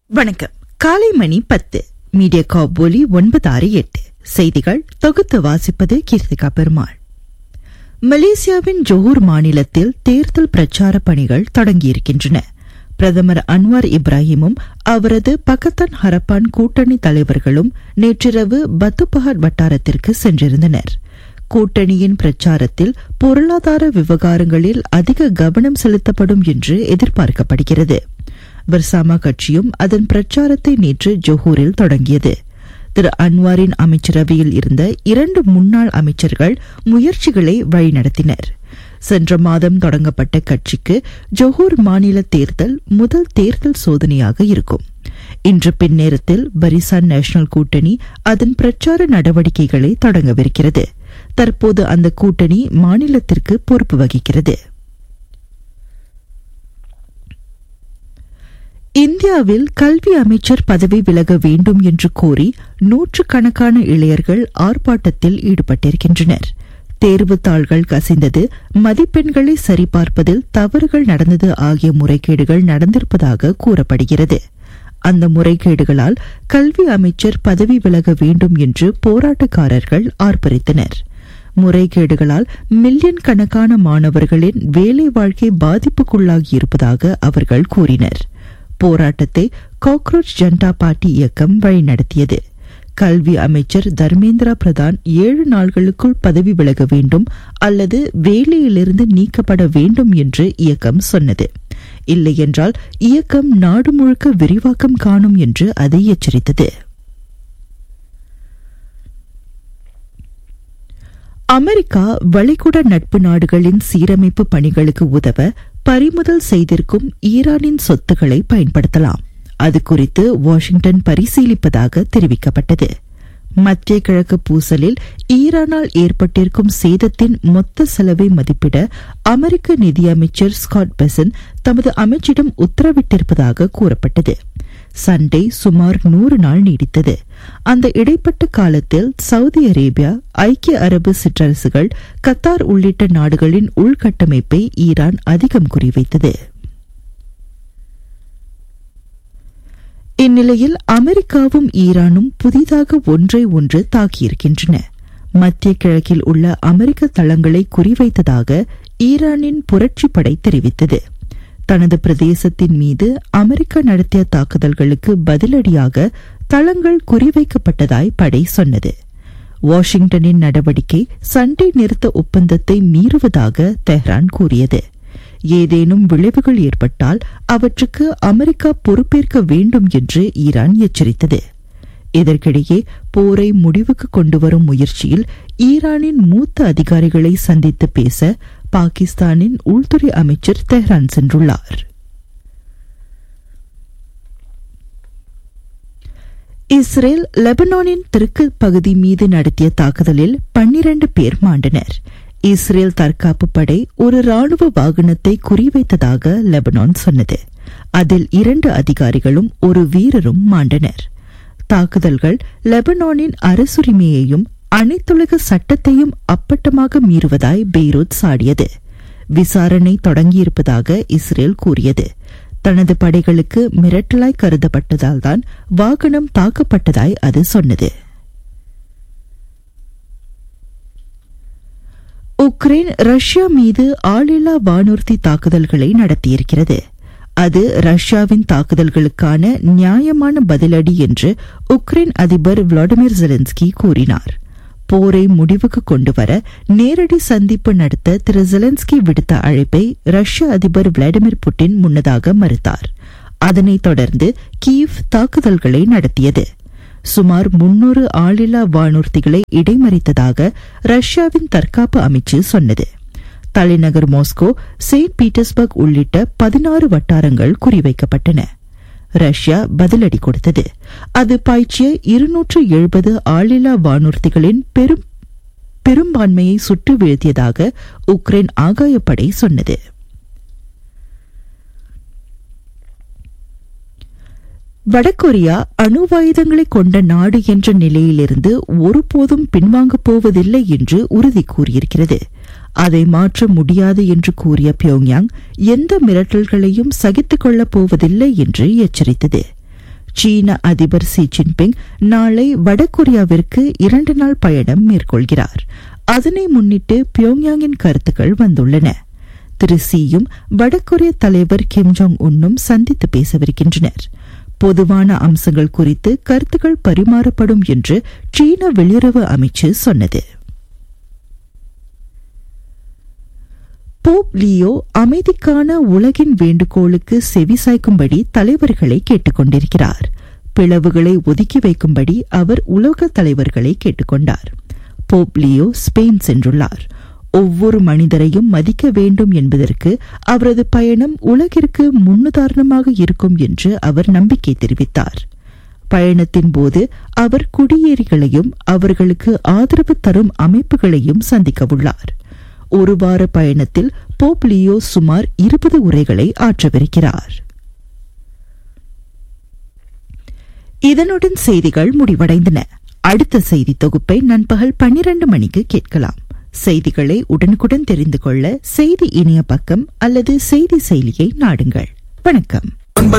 வணக்கம் காலை மணி பத்து மீடியா காபோலி ஒன்பது ஆறு எட்டு செய்திகள் தொகுத்து வாசிப்பது கீர்த்திகா பெருமாள் மலேசியாவின் ஜோஹூர் மாநிலத்தில் தேர்தல் பிரச்சார பணிகள் தொடங்கியிருக்கின்றன பிரதமர் அன்வார் இப்ராஹிமும் அவரது பக்கத்தன் ஹரப்பான் கூட்டணி தலைவர்களும் நேற்றிரவு பத்துபஹாட் வட்டாரத்திற்கு சென்றிருந்தனர் கூட்டணியின் பிரச்சாரத்தில் பொருளாதார விவகாரங்களில் அதிக கவனம் செலுத்தப்படும் என்று எதிர்பார்க்கப்படுகிறது பர்சாமா கட்சியும் அதன் பிரச்சாரத்தை நேற்று ஜொஹூரில் தொடங்கியது திரு அன்வாரின் அமைச்சரவையில் இருந்த இரண்டு முன்னாள் அமைச்சர்கள் முயற்சிகளை வழிநடத்தினர் சென்ற மாதம் தொடங்கப்பட்ட கட்சிக்கு ஜொஹூர் மாநில தேர்தல் முதல் தேர்தல் சோதனையாக இருக்கும் இன்று பின்னேரத்தில் பரிசான் நேஷனல் கூட்டணி அதன் பிரச்சார நடவடிக்கைகளை தொடங்கவிருக்கிறது தற்போது அந்த கூட்டணி மாநிலத்திற்கு பொறுப்பு வகிக்கிறது இந்தியாவில் கல்வி அமைச்சர் பதவி விலக வேண்டும் என்று கோரி நூற்றுக்கணக்கான இளையர்கள் ஆர்ப்பாட்டத்தில் ஈடுபட்டிருக்கின்றனர் தேர்வுத் தாள்கள் கசிந்தது மதிப்பெண்களை சரிபார்ப்பதில் தவறுகள் நடந்தது ஆகிய முறைகேடுகள் நடந்திருப்பதாக கூறப்படுகிறது அந்த முறைகேடுகளால் கல்வி அமைச்சர் பதவி விலக வேண்டும் என்று போராட்டக்காரர்கள் ஆர்ப்பரித்தனர் முறைகேடுகளால் மில்லியன் கணக்கான மாணவர்களின் வேலை வாழ்க்கை பாதிப்புக்குள்ளாகியிருப்பதாக அவர்கள் கூறினர் போராட்டத்தை காக்ரோச் ஜனதா பார்ட்டி இயக்கம் வழிநடத்தியது கல்வி அமைச்சர் தர்மேந்திரா பிரதான் ஏழு நாள்களுக்குள் பதவி விலக வேண்டும் அல்லது வேலையிலிருந்து நீக்கப்பட வேண்டும் என்று இயக்கம் சொன்னது இல்லையென்றால் இயக்கம் நாடு முழுக்க விரிவாக்கம் காணும் என்று அது எச்சரித்தது அமெரிக்கா வளைகுடா நட்பு நாடுகளின் சீரமைப்பு பணிகளுக்கு உதவ பறிமுதல் செய்திருக்கும் ஈரானின் சொத்துக்களை பயன்படுத்தலாம் அது குறித்து வாஷிங்டன் பரிசீலிப்பதாக தெரிவிக்கப்பட்டது மத்திய கிழக்கு பூசலில் ஈரானால் ஏற்பட்டிருக்கும் சேதத்தின் மொத்த செலவை மதிப்பிட அமெரிக்க நிதியமைச்சர் ஸ்காட் பெசன் தமது அமைச்சிடம் உத்தரவிட்டிருப்பதாக கூறப்பட்டது சண்டை சுமார் நூறு நாள் நீடித்தது அந்த இடைப்பட்ட காலத்தில் சவுதி அரேபியா ஐக்கிய அரபு சிற்றரசுகள் கத்தார் உள்ளிட்ட நாடுகளின் உள்கட்டமைப்பை ஈரான் அதிகம் குறிவைத்தது இந்நிலையில் அமெரிக்காவும் ஈரானும் புதிதாக ஒன்றை ஒன்று தாக்கியிருக்கின்றன மத்திய கிழக்கில் உள்ள அமெரிக்க தளங்களை குறிவைத்ததாக ஈரானின் புரட்சிப்படை தெரிவித்தது தனது பிரதேசத்தின் மீது அமெரிக்கா நடத்திய தாக்குதல்களுக்கு பதிலடியாக தளங்கள் குறிவைக்கப்பட்டதாய் படை சொன்னது வாஷிங்டனின் நடவடிக்கை சண்டை நிறுத்த ஒப்பந்தத்தை மீறுவதாக தெஹ்ரான் கூறியது ஏதேனும் விளைவுகள் ஏற்பட்டால் அவற்றுக்கு அமெரிக்கா பொறுப்பேற்க வேண்டும் என்று ஈரான் எச்சரித்தது இதற்கிடையே போரை முடிவுக்கு கொண்டுவரும் முயற்சியில் ஈரானின் மூத்த அதிகாரிகளை சந்தித்து பேச பாகிஸ்தானின் உள்துறை அமைச்சர் தெஹ்ரான் சென்றுள்ளார் இஸ்ரேல் லெபனானின் தெற்கு பகுதி மீது நடத்திய தாக்குதலில் பன்னிரண்டு பேர் மாண்டனர் இஸ்ரேல் தற்காப்பு படை ஒரு ராணுவ வாகனத்தை குறிவைத்ததாக லெபனான் சொன்னது அதில் இரண்டு அதிகாரிகளும் ஒரு வீரரும் மாண்டனர் தாக்குதல்கள் லெபனானின் அரசுரிமையையும் அனைத்துலக சட்டத்தையும் அப்பட்டமாக மீறுவதாய் பெய்ரூத் சாடியது விசாரணை தொடங்கியிருப்பதாக இஸ்ரேல் கூறியது தனது படைகளுக்கு மிரட்டலாய் கருதப்பட்டதால் தான் வாகனம் தாக்கப்பட்டதாய் அது சொன்னது உக்ரைன் ரஷ்யா மீது ஆளில்லா வானூர்தி தாக்குதல்களை நடத்தியிருக்கிறது அது ரஷ்யாவின் தாக்குதல்களுக்கான நியாயமான பதிலடி என்று உக்ரைன் அதிபர் விளாடிமிர் ஜெலன்ஸ்கி கூறினார் போரை முடிவுக்கு கொண்டுவர நேரடி சந்திப்பு நடத்த திரு ஜெலன்ஸ்கி விடுத்த அழைப்பை ரஷ்ய அதிபர் விளாடிமிர் புட்டின் முன்னதாக மறுத்தார் அதனைத் தொடர்ந்து கீவ் தாக்குதல்களை நடத்தியது சுமார் முன்னூறு ஆளில்லா வானூர்திகளை இடைமறித்ததாக ரஷ்யாவின் தற்காப்பு அமைச்சு சொன்னது தலைநகர் மாஸ்கோ செயின்ட் பீட்டர்ஸ்பர்க் உள்ளிட்ட பதினாறு வட்டாரங்கள் குறிவைக்கப்பட்டன ரஷ்யா பதிலடி கொடுத்தது அது பாய்ச்சிய இருநூற்று எழுபது ஆளில்லா வானூர்திகளின் பெரும் பெரும்பான்மையை சுட்டு வீழ்த்தியதாக உக்ரைன் ஆகாயப்படை சொன்னது வடகொரியா அணுவாயுதங்களை கொண்ட நாடு என்ற நிலையிலிருந்து ஒருபோதும் பின்வாங்கப் போவதில்லை என்று உறுதி கூறியிருக்கிறது அதை மாற்ற முடியாது என்று கூறிய பியோங்யாங் எந்த மிரட்டல்களையும் சகித்துக் கொள்ளப் போவதில்லை என்று எச்சரித்தது சீன அதிபர் சி ஜின்பிங் நாளை வடகொரியாவிற்கு இரண்டு நாள் பயணம் மேற்கொள்கிறார் அதனை முன்னிட்டு பியோங்யாங்கின் கருத்துக்கள் வந்துள்ளன திரு சியும் வடகொரிய தலைவர் கிம் ஜோங் உன்னும் சந்தித்து பேசவிருக்கின்றனர் பொதுவான அம்சங்கள் குறித்து கருத்துக்கள் பரிமாறப்படும் என்று சீன வெளியுறவு அமைச்சு சொன்னது போப் லியோ அமைதிக்கான உலகின் வேண்டுகோளுக்கு செவிசாய்க்கும்படி தலைவர்களை கேட்டுக்கொண்டிருக்கிறார் பிளவுகளை ஒதுக்கி வைக்கும்படி அவர் உலக தலைவர்களை கேட்டுக்கொண்டார் போப் லியோ ஸ்பெயின் சென்றுள்ளார் ஒவ்வொரு மனிதரையும் மதிக்க வேண்டும் என்பதற்கு அவரது பயணம் உலகிற்கு முன்னுதாரணமாக இருக்கும் என்று அவர் நம்பிக்கை தெரிவித்தார் பயணத்தின் போது அவர் குடியேறிகளையும் அவர்களுக்கு ஆதரவு தரும் அமைப்புகளையும் சந்திக்கவுள்ளார் ஒரு வார பயணத்தில் போப் லியோ சுமார் இருபது உரைகளை ஆற்றவிருக்கிறார் இதனுடன் செய்திகள் முடிவடைந்தன அடுத்த செய்தி தொகுப்பை நண்பகல் பன்னிரண்டு மணிக்கு கேட்கலாம் செய்திகளை உடனுக்குடன் தெரிந்து கொள்ள செய்தி இணைய பக்கம் அல்லது செய்தி செயலியை நாடுங்கள் வணக்கம்